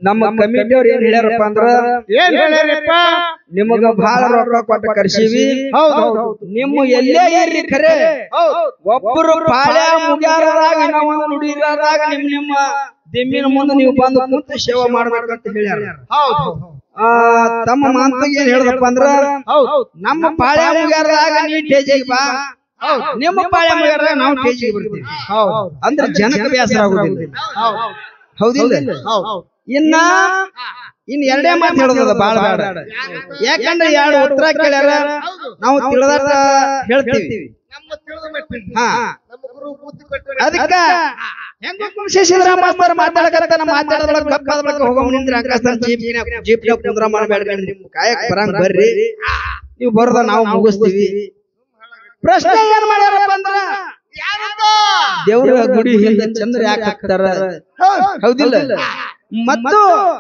ನಮ್ಮ ಕಮಿಟಿ ಅವ್ರು ಏನ್ ಹೇಳ್ಯಾರಪ್ಪ ಅಂದ್ರ ಏನ್ ಹೇಳ್ಯಾರಪ್ಪ ನಿಮಗ ಬಹಳ ರೊಕ್ಕ ಕೊಟ್ಟು ಕರ್ಸೀವಿ ಹೌದ್ ಹೌದ್ ಹೌದ್ ನಿಮ್ಮ ಎಲ್ಲೇ ಇರ್ರಿ ಖರೆ ಹೌದ್ ಒಬ್ಬರು ಪಾಳ್ಯ ಮುಗ್ಯಾರದಾಗ ನಾವು ನುಡಿರಾದಾಗ ನಿಮ್ ನಿಮ್ಮ ದಿಮ್ಮಿನ ಮುಂದೆ ನೀವು ಬಂದು ಕುಂತು ಸೇವೆ ಮಾಡ್ಬೇಕಂತ ಹೇಳ್ಯಾರ ಹೌದ್ ಹೌದ್ ಆ ತಮ್ಮ ಮಾತಿಗೆ ಏನ್ ಹೇಳ್ದಪ್ಪ ಅಂದ್ರ ಹೌದ್ ನಮ್ಮ ಪಾಳ್ಯ ಮುಗ್ಯಾರದಾಗ ನೀ ಟೇಜಿಗೆ ಬಾ ನಿಮ್ಮ ಪಾಳ್ಯ ಮುಗ್ಯಾರದಾಗ ನಾವು ಟೇಜಿಗೆ ಬರ್ತೀವಿ ಹೌದ್ ಅಂದ್ರೆ ಜನಕ್ಕೆ ಬೇಸರ ಆಗುದಿಲ್ಲ ಹೌದ್ ಹೌದಿಲ್ಲ ಹೌದ್ ಇನ್ನ ಇನ್ ಎರಡೇ ಮಾತು ಹೇಳೋದದ ಬಾಳ ಬೇಡ ಯಾಕಂದ್ರೆ ಎರಡು ಉತ್ತರ ಕೇಳ್ಯಾರ ನಾವು ತಿಳಿದಾಟ ಹೇಳ್ತೀವಿ ನಮ್ಮ ತಿಳಿದ ಮಟ್ಟಿಗೆ ಹಾ ನಮ್ಮ ಗುರು ಬುದ್ಧಿ ಕೊಟ್ಟರೆ ಅದಕ್ಕ ಹೆಂಗ ಕುಂಶೇಶ್ವರ ಮಾಸ್ತರ್ ಮಾತಾಡಕತ್ತಾನ ಮಾತಾಡೋದ್ರೊಳಗ ಗಪ್ಪ ಆದ್ಮೇಲೆ ಹೋಗೋ ನಿಂದ್ರಿ ಆಕಾಶ ಜೀಪ್ ಜೀಪ್ ಕುಂದ್ರ ಮಾಡಬೇಡ ನಿಮ್ ಕಾಯಕ್ ಬರಂಗ್ ಬರ್ರಿ ನೀವು ಬರೋದ ನಾವು ಮುಗಿಸ್ತೀವಿ ಪ್ರಶ್ನೆ ಏನ್ ಮಾಡ್ಯಾರಪ್ಪ ಅಂದ್ರ ದೇವ್ರ ಗುಡಿ ಹಿಂದೆ ಚಂದ್ರ ಯಾಕೆ ಹಾಕ್ತಾರ ಹೌದಿಲ್ಲ ಮತ್ತು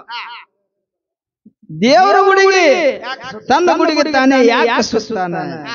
ದೇವರ ಗುಡಿಗೆ ತನ್ನ ಗುಡಿಗೆ ತಾನೇ ಯಾಕೆ ಸುತ್ತಾನ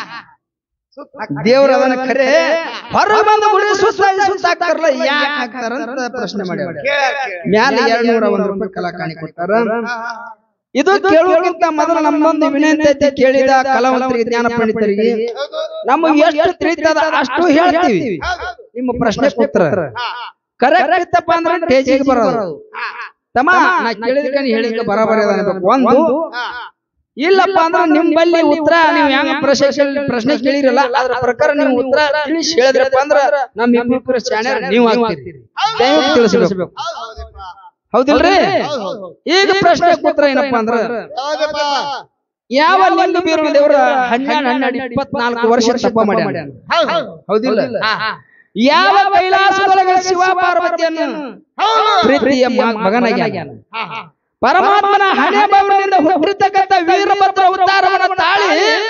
ದೇವ್ರ ಅದನ್ನ ಖರೆ ಹೊರ ಬಂದ ಗುಡಿ ಸುತ್ತಾಗಿ ಸುತ್ತಾಕ್ತಾರಲ್ಲ ಯಾಕೆ ಹಾಕ್ತಾರ ಅಂತ ಪ್ರಶ್ನೆ ಮಾಡ್ಯಾರ ಮ್ಯಾಲ ಎರಡ್ ನೂರ ಒಂದ್ ರೂಪಾಯಿ ಕಲಾಕಾಣಿ ಕೊಟ್ಟಾರ ಇದು ಕೇಳುವುದಕ್ಕಿಂತ ಮೊದಲು ನಮ್ಮೊಂದು ವಿನಂತಿ ಐತಿ ಕೇಳಿದ ಕಲಾವಂತರಿಗೆ ಜ್ಞಾನ ಪಂಡಿತರಿಗೆ ನಮಗೆ ಎಷ್ಟು ತಿಳಿತದ ಅಷ್ಟು ಹೇಳ್ತೀವಿ ನಿಮ್ಮ ಪ್ರಶ್ನೆ ಉತ್ತರ ಕರೆಕ್ಟ್ ಇತ್ತಪ್ಪ ಅಂದ್ರೆ ಸ್ಟೇಜಿಗೆ ಬರೋದು ತಮ್ಮ ನಾ ಕೇಳಿದಕ್ಕೆ ನೀ ಹೇಳಿದ ಬರಾಬರಿ ಅದ ಅನ್ಬೇಕು ಒಂದು ಇಲ್ಲಪ್ಪ ಅಂದ್ರೆ ನಿಮ್ಮಲ್ಲಿ ಉತ್ತರ ನೀವು ಹೆಂಗ ಪ್ರಶ್ನೆ ಕೇಳಿ- ಪ್ರಶ್ನೆ ಕೇಳಿರಲ್ಲ ಅದ್ರ ಪ್ರಕಾರ ನೀವು ಉತ್ತರ ತಿಳಿಸಿ ಹೇಳಿದ್ರಪ್ಪ ಅಂದ್ರ ನಮ್ಮ ಇಬ್ಬಿಬ್ಬರ ಚಾನೆಲ್ ನೀವು ಆಗ್ತೀರಿ ದಯವಿಟ್ಟು ತಿಳಿಸ್ಬೇಕು ಹೌದಿಲ್ರಿ ಈಗ ಪ್ರಶ್ನೆ ಉತ್ತರ ಏನಪ್ಪಾ ಅಂದ್ರ ಹೌದಪ್ಪ ಯಾವ ಲಿಂಗ ಬೀರು ದೇವರ ಹನ್ನೆರಡು ಹನ್ನೆರಡು ಇಪ್ಪತ್ನಾಲ್ಕು ವರ್ಷ ತಪ್ಪ ಮಾಡ್ಯಾನ ಹೌದ್ ಹೌದ್ ಹೌದಿಲ್ಲ ಯಾವ ಕೈಲಾಸದೊಳಗೆ ಶಿವ ಪಾರ್ವತಿಯನ್ನು ಪ್ರೀತಿಯ ಮ- ಮಗನಾಗ್ಯಾನ ಹಾ ಹಾ ಪರಮಾತ್ಮನ ಹಣೆ ಬವರಿನಿಂದ ಹುಟ್ಟಿರ್ತಕ್ಕಂಥ ವೀರಭದ್ರ ಅವತಾರವನ್ನ ತಾಳಿ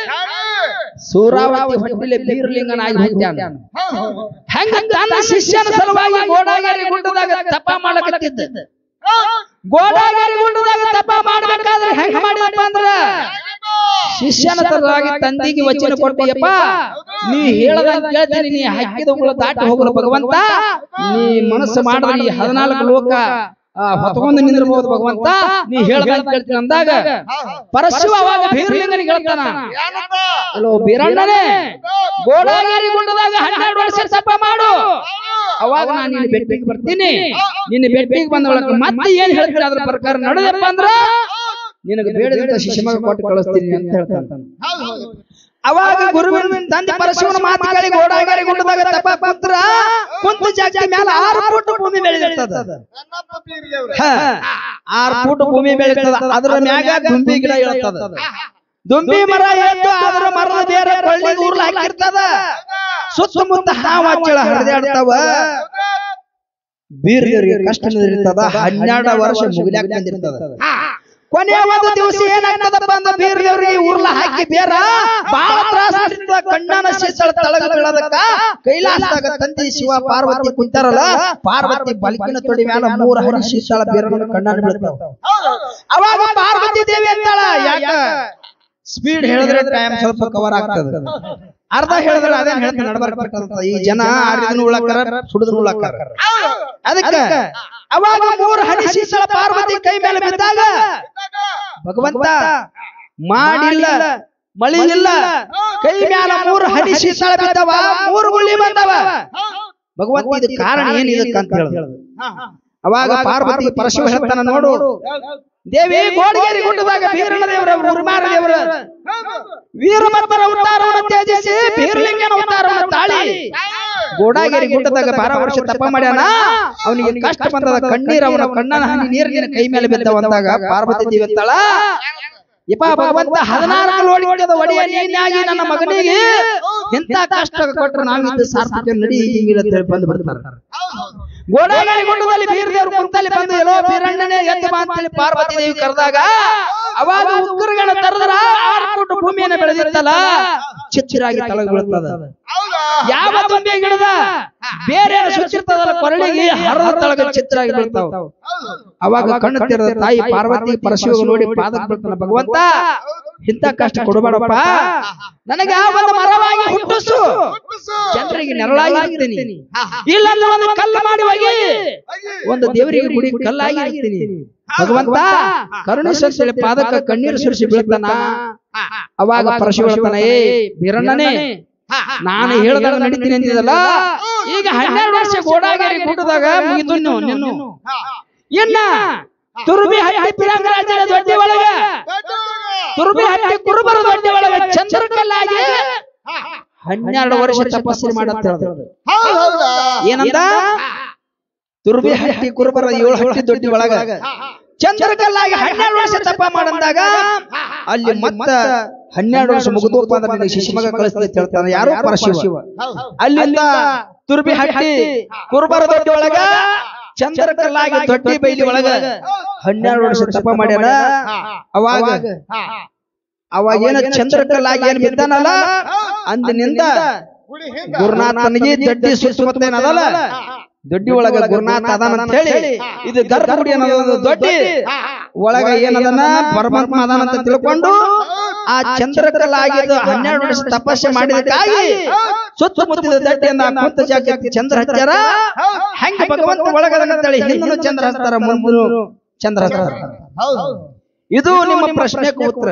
ಸೂರಾವತಿ ಹೊಟ್ಟಿಲೆ ಬೀರಲಿಂಗನಾಗಿ ಹುಟ್ಟ್ಯಾನ ಹೆಂಗ ತನ್ನ ಶಿಷ್ಯನ ಸಲುವಾಗಿ ಗೋಡಾಗೇರಿ ಗುಡ್ಡದಾಗ ತಪ ಮಾಡಕತ್ತಿದ್ದ ಗೋಡಾಗೇರಿ ಗುಡ್ಡದಾಗ ತಪ ಮಾಡ್ಬೇಕಾದ್ರೆ ಹೆಂಗ ಮಾಡಿದಪ್ಪ ಅಂದ್ರ ಶಿಷ್ಯನ ಸಲುವಾಗಿ ತಂದಿಗೆ ವಚನ ಕೊಟ್ಟಿಯಪ್ಪ ನೀ ಹೇಳದಂತ ಕೇಳ್ತೀನಿ ನೀ ಹಕ್ಕಿದವುಗಳು ದಾಟಿ ಹೋಗಲು ಭಗವಂತ ನೀ ಮನಸ್ಸು ಮಾಡಿದ್ರೆ ಈ ಹದಿನಾಲ್ಕು ಲೋಕ ಆ, ಹೊತ್ಕೊಂಡು ನಿಂದಿರ್ಬೋದು ಭಗವಂತ ನೀ ಹೇಳ್ದಂತ ಕೇಳ್ತೀನಿ ಅಂದಾಗ ಪರಶಿವ ಅವಾಗ ಬೀರ್ಲಿಂಗನಿಗೆ ಹೇಳ್ತಾನ ಹಲೋ ಬೀರಣ್ಣನೇ ಗೋಡಾಗೇರಿ ಗುಡ್ಡದಾಗ ಹನ್ನೆರಡು ವರ್ಷ ತಪ ಮಾಡು ಅವಾಗ ನಾನು ನಿನ್ನ ಬೆಟ್ಟಿಗೆ ಬರ್ತೀನಿ ನಿನ್ನ ಬೆಟ್ಟಿಗೆ ಬಂದ ಒಳಗೆ ಮತ್ತೆ ಏನ್ ಹೇಳ್ತೀನಿ ಅದ್ರ ಪ್ರಕಾರ ನಡೆದಪ್ಪ ಅಂದ್ರ ನಿನಗೆ ಬೇಡದಂತ ಶಿಷ್ಯಮಗ ಕೊಟ್ಟು ಕಳಿಸ್ತೀನಿ ಅಂತ ಹೇಳ್ತಾನ ಅವಾಗ ಗುರುವಿನ ತಂದೆ ಪರಶಿವನ ಮಾತುಗಳಿಗೆ ಗೋಡಾಗೇರಿ ಗುಡ್ಡದಾಗ ತಪ ಕುಂತ್ರ ಕುಂತ ಜಾಗ ಮ್ಯಾಲ ಆರು ಫುಟ್ ಭೂಮಿ ಬೆಳೆದಿರ್ತದ ಹ, ಆರು ಫುಟ್ ಭೂಮಿ ಬೆಳೀತದ ಅದ್ರ ಮ್ಯಾಗ ದುಂಬಿ ಗಿಡ ಇರ್ತದ ದುಂಬಿ ಮರ ಎದ್ದು ಅದ್ರ ಮರದ ಬೇರೆ ಕೊಳ್ಳಿ ಉರ್ಲ ಹಾಕಿರ್ತದ ಸುತ್ತಮುತ್ತ ಹಾವಾಚಳ ಹರಿದಾಡ್ತಾವ ಬೀರ್ಗರಿಗೆ ಕಷ್ಟ ಇರ್ತದ ಹನ್ನೆರಡು ವರ್ಷ ಮುಗಿಲಾಕ ಬಂದಿರ್ತದ ಕೊನೆಯ ಒಂದು ದಿವಸ ಏನಾಗ್ತದಪ್ಪ ಅಂದ್ರ ಬೀರ್ದೇವ್ರಿಗೆ ಉರ್ಲ ಹಾಕಿ ಬೇರ ಬಾಳ ತ್ರಾಸ ಆಗ್ತದ. ಕಣ್ಣನ ಶೀತಳ ತಳಗ ಬೀಳದಕ್ಕ ಕೈಲಾಸದಾಗ ತಂದೆ ಶಿವ ಪಾರ್ವತಿ ಕುಂತಾರಲ್ಲ ಪಾರ್ವತಿ ಬಲ್ಕಿನ ತೊಡಿ ಮ್ಯಾಲ ಮೂರ ಹನಿ ಶೀತಳ ಬೇರನ ಕಣ್ಣನ ಬೀಳ್ತಾವ ಅವಾಗ ಪಾರ್ವತಿ ದೇವಿ ಅಂತಾಳ ಯಾಕ ಸ್ಪೀಡ್ ಹೇಳಿದ್ರೆ ಟೈಮ್ ಸ್ವಲ್ಪ ಕವರ್ ಆಗ್ತದ ಅರ್ಧ ಹೇಳಿದ್ರೆ ಅದೇನ್ ಹೇಳ್ತೀನಿ ನಡ್ಬರ್ಬೇಕಂತ ಈ ಜನ ಆರಿದನು ಉಳಕ್ಕಾರ ಸುಡಿದನು ಉಳಕ್ಕಾರ ಅದಕ್ಕ ಅವಾಗ ಮೂರು ಹನಿ ಶೀತಳ ಪಾರ್ವತಿ ಕೈ ಮೇಲೆ ಬಿದ್ದಾಗ ಭಗವಂತ ಮಾಡಿಲ್ಲ ಮಳಿ ಇಲ್ಲ ಕೈ ಮ್ಯಾಲ ಮೂರು ಹನಿ ಶೀತಳ ಬಿದ್ದವ ಮೂರು ಗುಳ್ಳಿ ಬಂದವ ಭಗವಂತ ಇದು ಕಾರಣ ಏನ್ ಇದಕ್ಕ ಅಂತ ಹೇಳಿದ ಅವಾಗ ಪಾರ್ವತಿ ಪರಶಿವ ಹೇಳ್ತಾನ ನೋಡು ದೇವಿ ಗೋಡಗೇರಿ ಗುಡ್ಡದಾಗ ಬೀರಣ ದೇವರ ಉರ್ಮಾರ ದೇವರ ವೀರಭದ್ರ ಅವತಾರವನ್ನು ತ್ಯಜಿಸಿ ಬೀರಲಿಂಗನ ಅವತಾರವನ್ನು ತಾಳಿ ಗೋಡಾಗೇರಿ ಗುಡ್ಡದಾಗ ಬಾರ ವರ್ಷ ತಪ ಮಾಡ್ಯಾನ ಅವನಿಗೆ ಕಷ್ಟ ಬಂದದ ಕಣ್ಣೀರ ಅವನ ಕಣ್ಣನ ಹನಿ ನೀರಿನ ಕೈ ಮೇಲೆ ಬಿದ್ದವ ಅಂದಾಗ ಪಾರ್ವತಿ ದೇವಿ ಅಂತಾಳ ಯಪ್ಪ ಭಗವಂತ ಹದಿನಾರು ಲೋಡಿದ ಒಡೆಯ ನೀನಾಗಿ ನನ್ನ ಮಗನಿಗೆ ಎಂತ ಕಷ್ಟ ಕೊಟ್ರೆ ನಾವಿದ್ದು ಸಾರ್ಥಕ ನಡಿ ಹಿಂಗಿಲ್ಲ ಅಂತ ಹೇಳಿ ಬಂದು ಬಿಡ್ತಾರೆ ಗೋಡಾಗೇರಿ ಗುಡ್ಡದಲ್ಲಿ ಬೀರದೇವ್ರು ಕುಂತಲ್ಲಿ ಬಂದು ಎಲ್ಲೋ ಬೀರಣ್ಣನೇ ಎದ್ದು ಬಾ ಅಂತೇಳಿ ಪಾರ್ವತಿ ದೇವಿ ಕರೆದಾಗ ಅವಾಗ ಉಗ್ರಗಣ ತರದ್ರ ಆರು ಫುಟ್ ಭೂಮಿಯನ್ನು ಬೆಳೆದಿತ್ತಲ್ಲ ಚಿಚ್ಚಿರಾಗಿ ತಳಗ ಬೀಳ್ತದ ಯಾವ ತುಂಬಿ ಗಿಡದ ಬೇರೆ ಸುಚ್ಚಿರ್ತದಲ್ಲ ಕೊರಳಿಗೆ ಹರದ ತಳಗ ಚಿತ್ರಾಗಿ ಬೀಳ್ತಾವ ಅವಾಗ ಕಣ್ಣು ತೆರೆದ ತಾಯಿ ಪಾರ್ವತಿ ಪರಶಿವ ನೋಡಿ ಪಾದಕ್ಕೆ ಬೀಳ್ತಾನ ಭಗವಂತ ಇಂಥ ಕಷ್ಟ ಕೊಡಬೇಡಪ್ಪ ನನಗೆ ಆ ಒಂದು ಮರವಾಗಿ ಹುಟ್ಟಿಸು ಜನರಿಗೆ ನೆರಳಾಗಿ ಇರ್ತೀನಿ ಇಲ್ಲ ಅಂದ್ರೆ ಒಂದು ಕಲ್ಲು ಮಾಡಿ ಹೋಗಿ ಒಂದು ದೇವರಿಗೆ ಗುಡಿ ಕಲ್ಲಾಗಿ ಇರ್ತೀನಿ ಭಗವಂತ ಕರುಣಿಸಲಿ ಪಾದಕ ಕಣ್ಣೀರು ಸುರಿಸಿ ಬೀಳ್ತಾನ ಅವಾಗ ಪರಶು ಹೇಳ್ತಾನ ಏ ಬೀರಣ್ಣನೇ ನಾನು ಹೇಳ್ದಾಗ ನಡೀತೀನಿ ಅಂತಿದಲ್ಲ ಈಗ ಹನ್ನೆರಡು ವರ್ಷ ಗೋಡಾಗೇರಿ ಗುಡ್ಡದಾಗ ಮುಗಿದು ನೀವು ನಿನ್ನು ಇನ್ನ ತುರುಬಿ ಹಟ್ಟಿ ಪಿರಂಗರಾಜ ದೊಡ್ಡ ಒಳಗ ತುರುಬಿ ಹಟ್ಟಿ ಕುರುಬರ ದೊಡ್ಡ ಒಳಗ ಚಂದ್ರಕಲ್ಲಾಗಿ ಹನ್ನೆರಡು ವರ್ಷ ತಪಸ್ಸು ಮಾಡತ್ತ ಏನಂದ ತುರುಬಿ ಹಟ್ಟಿ ಕುರುಬರ ಏಳು ಹಟ್ಟಿ ದೊಡ್ಡ ಒಳಗ ಚಂದ್ರಕಲ್ಲಾಗಿ ಹನ್ನೆರಡು ವರ್ಷ ತಪ ಮಾಡಂದಾಗ ಅಲ್ಲಿ ಮತ್ತ ಹನ್ನೆರಡು ವರ್ಷ ಮುಗಿದೋಪ ಅಂದ್ರೆ ನಿನಗೆ ಶಿಶುಮಗ ಕಳಿಸ್ತದೆ ಅಂತ ಹೇಳ್ತಾನೆ ಯಾರು ಪರಶಿವ ಅಲ್ಲಿಂದ ತುರ್ಬಿ ಹಟ್ಟಿ ಕುರುಬರ ದೊಡ್ಡ ಒಳಗ ಚಂದ್ರಕಲ್ಲಾಗಿ ದೊಡ್ಡ ಬೈಲಿ ಒಳಗ ಹನ್ನೆರಡು ವರ್ಷ ತಪ ಮಾಡ್ಯಾನ ಅವಾಗ ಅವಾಗ ಏನ ಚಂದ್ರಕಲ್ಲಾಗಿ ಏನ್ ಬಿದ್ದಾನಲ್ಲ ಅಂದಿನಿಂದ ಗುರುನಾಥನಿಗೆ ದೊಡ್ಡಿ ಸುತ್ತಮುತ್ತ ಏನದಲ್ಲ ದೊಡ್ಡಿ ಒಳಗ ಗುರುನಾಥ ಅದಾನ ಅಂತ ಹೇಳಿ ಇದು ಗರ್ಭಗುಡಿ ಅನ್ನೋದು ದೊಡ್ಡಿ ಒಳಗ ಏನದನ ಪರಮಾತ್ಮ ಅದಾನ ಅಂತ ತಿಳ್ಕೊಂಡು ಆ ಚಂದ್ರಕಲ್ಲಾಗಿದ್ದು ಹನ್ನೆರಡು ವರ್ಷ ತಪಸ್ಸೆ ಮಾಡಿದಕ್ಕಾಗಿ ಸುತ್ತಮುತ್ತದ ದಡ್ಡಿಯನ್ನ ಕುಂತ ಜಾಗಕ್ಕೆ ಚಂದ್ರ ಹಚ್ಚಾರ ಹೆಂಗ ಭಗವಂತ ಒಳಗದನ ಅಂತೇಳಿ ಹಿಂದನು ಚಂದ್ರ ಹಚ್ತಾರ ಮುಂದನು ಚಂದ್ರ ಹಚ್ತಾರ ಇದು ನಿಮ್ಮ ಪ್ರಶ್ನೆಗೆ ಉತ್ತರ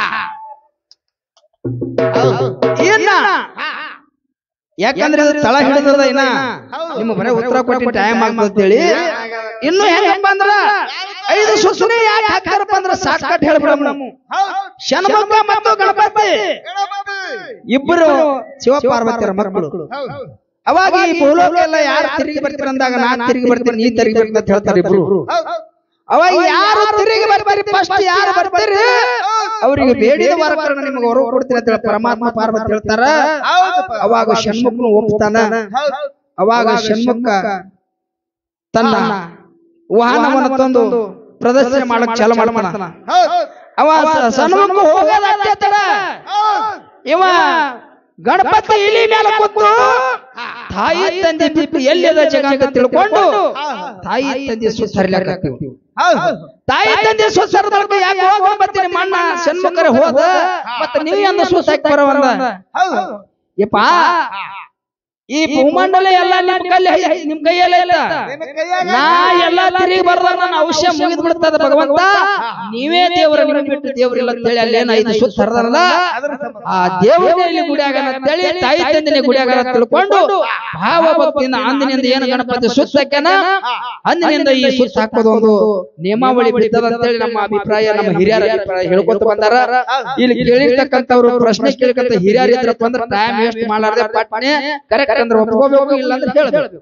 ಏನ ಯಾಕಂದ್ರೆ ಇದು ತಳ ಹಿಡಿದದ ಇನ್ನ ನಿಮ್ಮ ಬರೇ ಉತ್ತರ ಕೊಟ್ಟು ಟೈಮ್ ಆಗ್ತದ ಅಂತೇಳಿ ಇನ್ನು ಹೆಂಗಪ್ಪ ಅಂದ್ರ ಐದು ಸುಸುನೆ ಯಾಕೆ ಹಾಕ್ತಾರಪ್ಪ ಅಂದ್ರ ಸಾಕಟ್ ಹೇಳ್ಬಿಡಮ್ ನಾವು ಶನಮಗ್ಗ ಮತ್ತು ಗಣಪತಿ ಇಬ್ಬರು ಶಿವ ಪಾರ್ವತಿಯರ ಮಕ್ಕಳು ಅವಾಗ ಈ ಭೂಲೋಕ ಎಲ್ಲ ಯಾರು ತಿರುಗಿ ಬರ್ತೀರ ಅಂದಾಗ ನಾನ್ ತಿರುಗಿ ಬರ್ತೀನಿ ನೀ ತಿರುಗಿ ಬರ್ತೀನಿ ಅಂತ ಹೇಳ್ತಾರೆ ಇಬ್ರು ಅವಾಗ ಯಾರು ತಿರುಗಿ ಬರ್ತೀರಿ ಫಸ್ಟ್ ಯಾರು ಬರ್ತೀರಿ ಅವರಿಗೆ ಬೇಡಿದ ವಾರಕರಣ ನಿಮಗೆ ಹೊರ ಕೊಡ್ತೀನಿ ಅಂತ ಹೇಳಿ ಪರಮಾತ್ಮ ಪಾರ್ವತಿ ಹೇಳ್ತಾರ ಅವಾಗ ಷಣ್ಮುಖನು ಒಪ್ತಾನ ಅವಾಗ ಷಣ್ಮುಖ ತನ್ನ ವಾಹನವನ್ನು ತಂದು ಪ್ರದರ್ಶನ ಮಾಡಕ್ ಚಾಲು ಮಾಡ್ತಾನ ಅವ ಸ- ಸಣ್ಮುಖ ಹೋಗೋದ ಅಷ್ಟೇ ತಡ. ಇವ ಗಣಪತಿ ಇಲಿ ಮೇಲೆ ಕೂತು ತಾಯಿ ತಂದೆ ಬಿಟ್ಟು ಎಲ್ಲಿದ ಜಗ ಅಂತ ತಿಳ್ಕೊಂಡು ತಾಯಿ ತಂದೆ ಸುತ್ತರಿಲಾಕತ್ತೀವಿ ತಾಯಿ ತಂದೆ ಸುತ್ತರದೊಳಗೆ ಯಾಕೆ ಹೋಗ ಬರ್ತೀನಿ ಮಣ್ಣ ಸನ್ಮುಖರ ಹೋದ ಮತ್ತೆ ನೀವು ಅಂದ ಸುತ್ತಾಕಿ ಬರವಂದ ಯಪ್ಪ ಈ ಭೂಮಂಡಲ ಎಲ್ಲ ನಿಮ್ ಕೈಲಿ ಐ- ನಿಮ್ ಕೈಯಲ್ಲೇ ಇಲ್ಲ ನಾ ಎಲ್ಲಾ ತಿರುಗಿ ಬರ್ದಾಗ ನನ್ನ ಅವಶ್ಯ ಮುಗಿದ್ ಬಿಡ್ತದ ಭಗವಂತ ನೀವೇ ದೇವರ ನಿಮ್ ಬಿಟ್ಟು ದೇವರಿಲ್ಲ ಅಂತೇಳಿ ಅಲ್ಲೇನ ಐದು ಸುತ್ತ ಹರಿದಾರಲ್ಲ ಆ ದೇವರೇ ಇಲ್ಲಿ ಗುಡಿಯಾಗ ಅಂತೇಳಿ ತಾಯಿ ತಂದಿನ ಗುಡಿಯಾಗ ತಿಳ್ಕೊಂಡು ಭಾವ ಭಕ್ತಿಯಿಂದ ಅಂದಿನಿಂದ ಏನು ಗಣಪತಿ ಸುತ್ತ ಹಾಕ್ಯಾನ ಅಂದಿನಿಂದ ಈ ಸುತ್ತ ಹಾಕೋದು ಒಂದು ನಿಯಮಾವಳಿ ಬಿದ್ದದ ಅಂತೇಳಿ ನಮ್ಮ ಅಭಿಪ್ರಾಯ ನಮ್ಮ ಹಿರಿಯರ ಅಭಿಪ್ರಾಯ ಹೇಳ್ಕೊತ ಬಂದಾರ ಇಲ್ಲಿ ಕೇಳಿರ್ತಕ್ಕಂಥವ್ರು ಪ್ರಶ್ನೆ ಕೇಳ್ಕಂತ ಹಿರಿಯರ್ ಇದ್ರಪ್ಪ ಅಂದ್ರೆ ಟೈಮ್ ವೇಸ್ಟ್ ಮಾಡಾರ್ದೆ ಪಟ್ನೆ ಕರೆಕ್ಟ್ ಅಂದ್ರೆ ಒಪ್ಕೋಬೇಕು ಇಲ್ಲ ಅಂದ್ರೆ ಹೇಳ್ಬೇಕು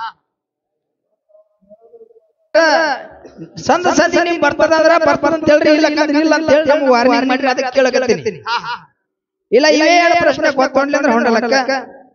ಸಂದ ಸಂದಿ ನಿಮ್ ಬರ್ತದ ಅಂದ್ರ ಬರ್ತದ ಅಂತ ಹೇಳ್ರಿ ಇಲ್ಲ ಅಂದ್ರೆ ಇಲ್ಲ ಅಂತ ಹೇಳಿ ನಮ್ಗೆ ವಾರ್ನಿಂಗ್ ಮಾಡ್ರಿ ಅದಕ್ಕೆ ಕೇಳಕತ್ತೀನಿ ಇಲ್ಲ ಇವೇ ಎರಡು ಪ್ರಶ್ನೆ ಗೊತ್ತೊಂಡ್ಲಿ ಅಂದ್ರೆ ಹೊಂಡಲಕ್ಕ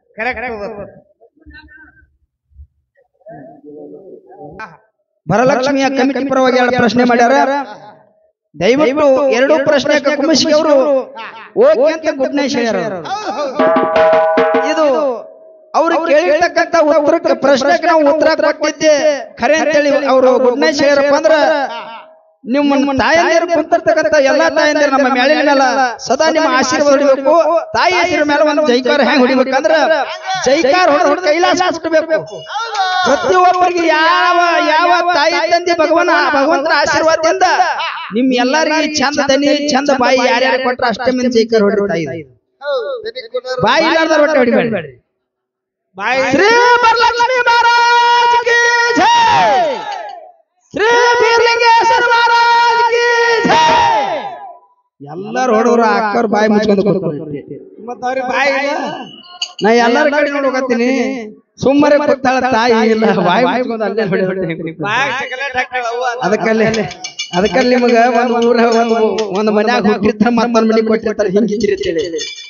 ಭರಲಕ್ಷ್ಮಿಯ ಕಮಿಟಿ ಪರವಾಗಿ ಎರಡು ಪ್ರಶ್ನೆ ಮಾಡ್ಯಾರ ದಯವಿಟ್ಟು ಎರಡು ಪ್ರಶ್ನೆ ಕುಮಶಿ ಅವರು ಓಕೆ ಅಂತ ಗುಡ್ನೇಶ್ ಹೇಳ್ಯಾರ ಇದು ಅವ್ರು ಕೇಳಿರ್ತಕ್ಕಂತ ಉತ್ತರಕ್ಕೆ ಪ್ರಶ್ನೆಗೆ ನಾವು ಉತ್ತರ ಕೊಟ್ಟಿದ್ದೆ ಖರೆ ಅಂತೇಳಿ ಅವರು ಗುಡ್ನೇಶ್ ಹೇಳ್ಯಾರಪ್ಪ ಅಂದ್ರ ನಿಮ್ಮ ತಾಯಂದಿರು ಕುಂತಿರ್ತಕ್ಕಂತ ಎಲ್ಲಾ ತಾಯಂದಿರು ನಮ್ಮ ಮೇಳಿನ ಮೇಲೆ ಸದಾ ನಿಮ್ಮ ಆಶೀರ್ವಾದ ಹೊಡಿಬೇಕು ತಾಯಿ ಹೆಸರ ಮೇಲೆ ಒಂದು ಜೈಕಾರ ಹೆಂಗ್ ಹೊಡಿಬೇಕಂದ್ರ ಜೈಕಾರ ಹೊಡೆದು ಕೈಲಾಸ ಮುಟ್ಟಬೇಕು ಪ್ರತಿಯೊಬ್ಬರಿಗೆ ಯಾವ ಯಾವ ತಾಯಿ ತಂದೆ ಭಗವನ ಭಗವಂತನ ಆಶೀರ್ವಾದದಿಂದ ನಿಮ್ ಎಲ್ಲರಿಗೆ ಚಂದ ದನಿ ಚಂದ ಬಾಯಿ ಯಾರ್ಯಾರು ಕೊಟ್ರ ಅಷ್ಟೇ ಮಂದಿ ಜೈಕಾರ ಹೊಡಿತಾ ಇದೆ ಬಾಯಿ ಇಲ್ಲಾರ್ದ ರೊಟ್ಟೆ ಹೊಡಿಬೇಡಿ ಶ್ರೀ ವರಲಕ್ಷ್ಮಿ ಮಹಾರಾಜ್ ಕಿ ಜೈ ಶ್ರೀ ಬೀರ್ಲಿಂಗೇಶ್ವರ ಮಹಾರಾಜ್ ಕಿ ಜೈ ಎಲ್ಲರೂ ಹೊಡೋರು ಅಕ್ಕವ್ರ ಬಾಯಿ ಮುಚ್ಕೊಂಡು ಕೂತ್ಕೊಂಡ್ಬಿಟ್ರಿ. ನಾ ಎಲ್ಲರ ಕಡೆ ನೋಡ್ಕೊತೀನಿ ಸುಮ್ಮನೆ ಕೂತಾಳ ತಾಯಿ ಇಲ್ಲ ಬಾಯಿ ಮುಚ್ಕೊಂಡು ಅಲ್ಲೇ ಹೊಡಿ ಹೊಡಿ ಅದಕ್ಕಲ್ಲಿ ಅದಕ್ಕಲ್ಲಿ ನಿಮಗ ಒಂದ್ ಊರ ಒಂದು ಒಂದ್ ಮನ್ಯಾಗ ಹುಟ್ಟಿರ್ತಾರ ಮತ್ತೊಂದ್ ಮನಿ ಕೊಟ್ಟಿರ್ತಾರ ಹಿಂಗಿಚ್ಚಿರಿ